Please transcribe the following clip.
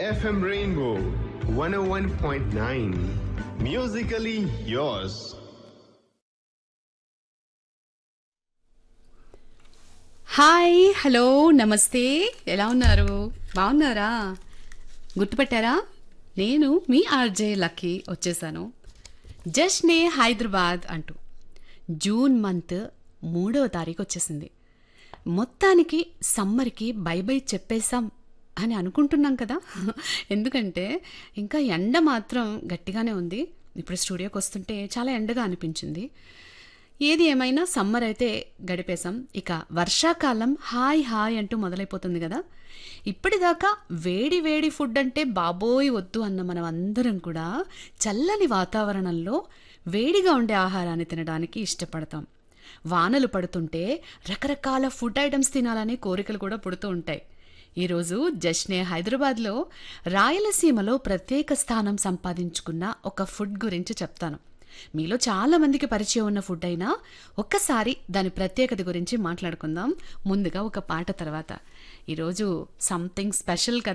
FM Rainbow 101.9. Musically yours. Hi hello నమస్తే ఎలా ఉన్నారు బాగున్నారా గుర్తుపట్టారా నేను మీ ఆర్జే లక్కీ వచ్చేసాను జస్ట్నే హైదరాబాద్ అంటూ జూన్ మంత్ మూడవ తారీఖు వచ్చేసింది మొత్తానికి సమ్మర్కి బై బై చెప్పేశాం అని అనుకుంటున్నాం కదా ఎందుకంటే ఇంకా ఎండ మాత్రం గట్టిగానే ఉంది ఇప్పుడు స్టూడియోకి వస్తుంటే చాలా ఎండగా అనిపించింది ఏది ఏమైనా సమ్మర్ అయితే గడిపేశాం ఇక వర్షాకాలం హాయ్ హాయ్ అంటూ మొదలైపోతుంది కదా ఇప్పటిదాకా వేడి వేడి ఫుడ్ అంటే బాబోయ్ వద్దు అన్న మనం అందరం కూడా చల్లని వాతావరణంలో వేడిగా ఉండే ఆహారాన్ని తినడానికి ఇష్టపడతాం వానలు పడుతుంటే రకరకాల ఫుడ్ ఐటమ్స్ తినాలనే కోరికలు కూడా పుడుతూ ఉంటాయి ఈరోజు జస్నే హైదరాబాద్లో రాయలసీమలో ప్రత్యేక స్థానం సంపాదించుకున్న ఒక ఫుడ్ గురించి చెప్తాను మీలో చాలా మందికి పరిచయం ఉన్న ఫుడ్ అయినా ఒక్కసారి దాని ప్రత్యేకత గురించి మాట్లాడుకుందాం ముందుగా ఒక పాట తర్వాత ఈరోజు సంథింగ్ స్పెషల్ కదా